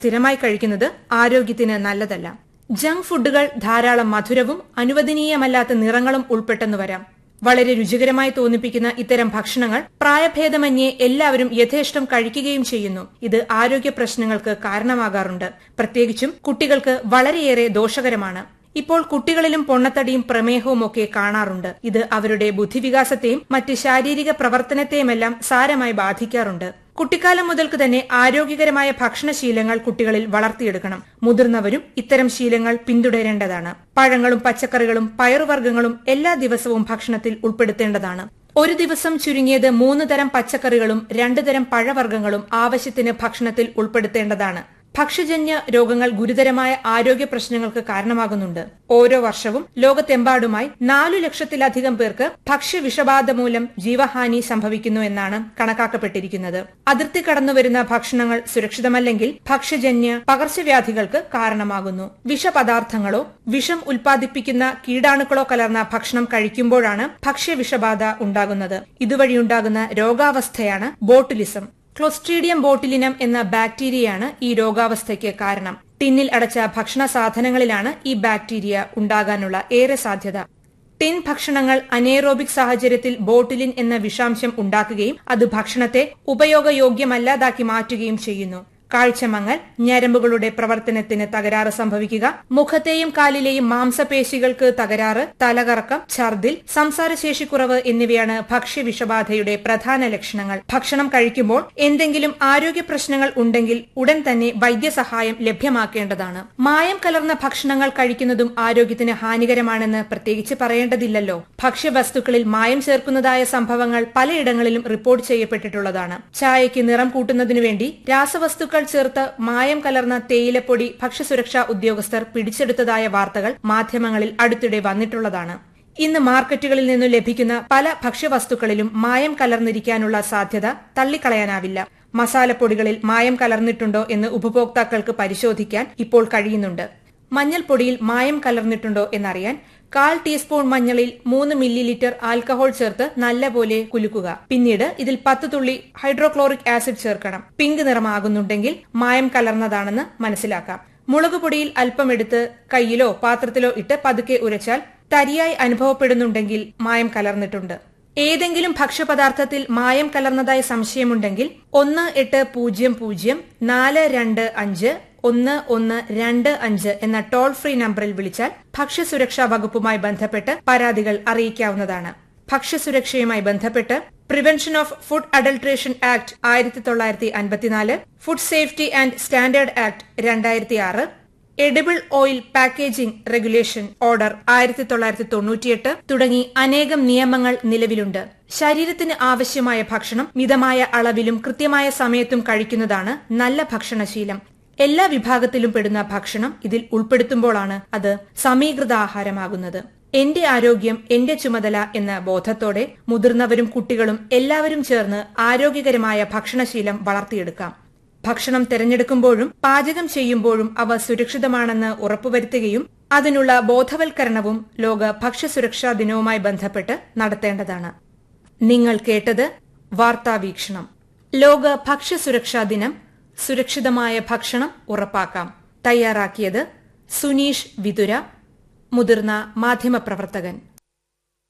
സ്ഥിരമായി കഴിക്കുന്നത് ആരോഗ്യത്തിന് നല്ലതല്ല ജങ്ക് ഫുഡുകൾ ധാരാളം മധുരവും അനുവദനീയമല്ലാത്ത നിറങ്ങളും ഉൾപ്പെട്ടെന്നു വരാം വളരെ രുചികരമായി തോന്നിപ്പിക്കുന്ന ഇത്തരം ഭക്ഷണങ്ങൾ പ്രായഭേദമന്യേ എല്ലാവരും യഥേഷ്ടം കഴിക്കുകയും ചെയ്യുന്നു ഇത് ആരോഗ്യ പ്രശ്നങ്ങൾക്ക് കാരണമാകാറുണ്ട് പ്രത്യേകിച്ചും കുട്ടികൾക്ക് വളരെയേറെ ദോഷകരമാണ് ഇപ്പോൾ കുട്ടികളിലും പൊണ്ണത്തടിയും പ്രമേഹവും ഒക്കെ കാണാറുണ്ട് ഇത് അവരുടെ ബുദ്ധിവികാസത്തെയും മറ്റ് ശാരീരിക പ്രവർത്തനത്തെയുമെല്ലാം സാരമായി ബാധിക്കാറുണ്ട് കുട്ടിക്കാലം മുതൽക്ക് തന്നെ ആരോഗ്യകരമായ ഭക്ഷണശീലങ്ങൾ കുട്ടികളിൽ വളർത്തിയെടുക്കണം മുതിർന്നവരും ഇത്തരം ശീലങ്ങൾ പിന്തുടരേണ്ടതാണ് പഴങ്ങളും പച്ചക്കറികളും പയറുവർഗ്ഗങ്ങളും എല്ലാ ദിവസവും ഭക്ഷണത്തിൽ ഉൾപ്പെടുത്തേണ്ടതാണ് ഒരു ദിവസം ചുരുങ്ങിയത് മൂന്ന് തരം പച്ചക്കറികളും രണ്ടു തരം പഴവർഗ്ഗങ്ങളും ആവശ്യത്തിന് ഭക്ഷണത്തിൽ ഉൾപ്പെടുത്തേണ്ടതാണ് ഭക്ഷ്യജന്യ രോഗങ്ങൾ ഗുരുതരമായ ആരോഗ്യ പ്രശ്നങ്ങൾക്ക് കാരണമാകുന്നുണ്ട് ഓരോ വർഷവും ലോകത്തെമ്പാടുമായി നാലു ലക്ഷത്തിലധികം പേർക്ക് ഭക്ഷ്യവിഷബാധ മൂലം ജീവഹാനി സംഭവിക്കുന്നു എന്നാണ് കണക്കാക്കപ്പെട്ടിരിക്കുന്നത് അതിർത്തി കടന്നുവരുന്ന ഭക്ഷണങ്ങൾ സുരക്ഷിതമല്ലെങ്കിൽ ഭക്ഷ്യജന്യ പകർച്ചവ്യാധികൾക്ക് കാരണമാകുന്നു വിഷപദാർത്ഥങ്ങളോ വിഷം ഉൽപ്പാദിപ്പിക്കുന്ന കീടാണുക്കളോ കലർന്ന ഭക്ഷണം കഴിക്കുമ്പോഴാണ് ഭക്ഷ്യവിഷബാധ ഉണ്ടാകുന്നത് ഇതുവഴിയുണ്ടാകുന്ന രോഗാവസ്ഥയാണ് ബോട്ടുലിസം ക്ലോസ്ട്രീഡിയം ബോട്ടിലിനം എന്ന ബാക്ടീരിയയാണ് ഈ രോഗാവസ്ഥയ്ക്ക് കാരണം ടിന്നിൽ അടച്ച ഭക്ഷണ സാധനങ്ങളിലാണ് ഈ ബാക്ടീരിയ ഉണ്ടാകാനുള്ള ഏറെ സാധ്യത ടിൻ ഭക്ഷണങ്ങൾ അനേറോബിക് സാഹചര്യത്തിൽ ബോട്ടിലിൻ എന്ന വിഷാംശം ഉണ്ടാക്കുകയും അത് ഭക്ഷണത്തെ ഉപയോഗയോഗ്യമല്ലാതാക്കി മാറ്റുകയും ചെയ്യുന്നു കാഴ്ചമങ്ങൽ ഞരമ്പുകളുടെ പ്രവർത്തനത്തിന് തകരാറ് സംഭവിക്കുക മുഖത്തെയും കാലിലെയും മാംസപേശികൾക്ക് തകരാറ് തലകറക്കം ഛർദിൽ സംസാരശേഷിക്കുറവ് എന്നിവയാണ് ഭക്ഷ്യവിഷബാധയുടെ പ്രധാന ലക്ഷണങ്ങൾ ഭക്ഷണം കഴിക്കുമ്പോൾ എന്തെങ്കിലും ആരോഗ്യ പ്രശ്നങ്ങൾ ഉണ്ടെങ്കിൽ ഉടൻ തന്നെ വൈദ്യസഹായം ലഭ്യമാക്കേണ്ടതാണ് മായം കലർന്ന ഭക്ഷണങ്ങൾ കഴിക്കുന്നതും ആരോഗ്യത്തിന് ഹാനികരമാണെന്ന് പ്രത്യേകിച്ച് പറയേണ്ടതില്ലല്ലോ ഭക്ഷ്യവസ്തുക്കളിൽ മായം ചേർക്കുന്നതായ സംഭവങ്ങൾ പലയിടങ്ങളിലും റിപ്പോർട്ട് ചെയ്യപ്പെട്ടിട്ടുള്ളതാണ് ചായയ്ക്ക് നിറം കൂട്ടുന്നതിനു വേണ്ടി രാസവസ്തുക്കൾ ചേർത്ത് മായം കലർന്ന തേയിലപ്പൊടി ഭക്ഷ്യസുരക്ഷാ ഉദ്യോഗസ്ഥർ പിടിച്ചെടുത്തതായ വാർത്തകൾ മാധ്യമങ്ങളിൽ അടുത്തിടെ വന്നിട്ടുള്ളതാണ് ഇന്ന് മാർക്കറ്റുകളിൽ നിന്നു ലഭിക്കുന്ന പല ഭക്ഷ്യവസ്തുക്കളിലും മായം കലർന്നിരിക്കാനുള്ള സാധ്യത തള്ളിക്കളയാനാവില്ല മസാലപ്പൊടികളിൽ മായം കലർന്നിട്ടുണ്ടോ എന്ന് ഉപഭോക്താക്കൾക്ക് പരിശോധിക്കാൻ ഇപ്പോൾ കഴിയുന്നുണ്ട് മഞ്ഞൾപ്പൊടിയിൽ മായം കലർന്നിട്ടുണ്ടോ എന്നറിയാൻ കാൽ ടീസ്പൂൺ മഞ്ഞളിൽ മൂന്ന് മില്ലി ലിറ്റർ ആൽക്കഹോൾ ചേർത്ത് നല്ലപോലെ കുലുക്കുക പിന്നീട് ഇതിൽ പത്ത് തുള്ളി ഹൈഡ്രോക്ലോറിക് ആസിഡ് ചേർക്കണം പിങ്ക് നിറമാകുന്നുണ്ടെങ്കിൽ മായം കലർന്നതാണെന്ന് മനസ്സിലാക്കാം മുളക് പൊടിയിൽ അല്പം എടുത്ത് കയ്യിലോ പാത്രത്തിലോ ഇട്ട് പതുക്കെ ഉരച്ചാൽ തരിയായി അനുഭവപ്പെടുന്നുണ്ടെങ്കിൽ മായം കലർന്നിട്ടുണ്ട് ഏതെങ്കിലും ഭക്ഷ്യപദാർത്ഥത്തിൽ മായം കലർന്നതായി സംശയമുണ്ടെങ്കിൽ ഒന്ന് എട്ട് പൂജ്യം പൂജ്യം നാല് രണ്ട് അഞ്ച് ഒന്ന് ഒന്ന് രണ്ട് അഞ്ച് എന്ന ടോൾ ഫ്രീ നമ്പറിൽ വിളിച്ചാൽ ഭക്ഷ്യസുരക്ഷാ വകുപ്പുമായി ബന്ധപ്പെട്ട് പരാതികൾ അറിയിക്കാവുന്നതാണ് ഭക്ഷ്യസുരക്ഷയുമായി ബന്ധപ്പെട്ട് prevention of food adulteration act ആയിരത്തി തൊള്ളായിരത്തി അൻപത്തിനാല് food safety and standard act രണ്ടായിരത്തി ആറ് edible oil packaging regulation order ആയിരത്തി തൊള്ളായിരത്തി തൊണ്ണൂറ്റിയെട്ട് തുടങ്ങി അനേകം നിയമങ്ങൾ നിലവിലുണ്ട് ശരീരത്തിന് ആവശ്യമായ ഭക്ഷണം മിതമായ അളവിലും കൃത്യമായ സമയത്തും കഴിക്കുന്നതാണ് നല്ല ഭക്ഷണശീലം എല്ലാ വിഭാഗത്തിലും പെടുന്ന ഭക്ഷണം ഇതിൽ ഉൾപ്പെടുത്തുമ്പോഴാണ് അത് സമീകൃത ആഹാരമാകുന്നത് എന്റെ ആരോഗ്യം എന്റെ ചുമതല എന്ന ബോധത്തോടെ മുതിർന്നവരും കുട്ടികളും എല്ലാവരും ചേർന്ന് ആരോഗ്യകരമായ ഭക്ഷണശീലം വളർത്തിയെടുക്കാം ഭക്ഷണം തിരഞ്ഞെടുക്കുമ്പോഴും പാചകം ചെയ്യുമ്പോഴും അവ സുരക്ഷിതമാണെന്ന് ഉറപ്പുവരുത്തുകയും അതിനുള്ള ബോധവൽക്കരണവും ലോക ഭക്ഷ്യസുരക്ഷാ ദിനവുമായി ബന്ധപ്പെട്ട് നടത്തേണ്ടതാണ് നിങ്ങൾ കേട്ടത് വാർത്താവീക്ഷണം ലോക ഭക്ഷ്യസുരക്ഷാ ദിനം സുരക്ഷിതമായ ഭക്ഷണം ഉറപ്പാക്കാം തയ്യാറാക്കിയത് സുനീഷ് വിതുര മുതിർന്ന മാധ്യമപ്രവർത്തകൻ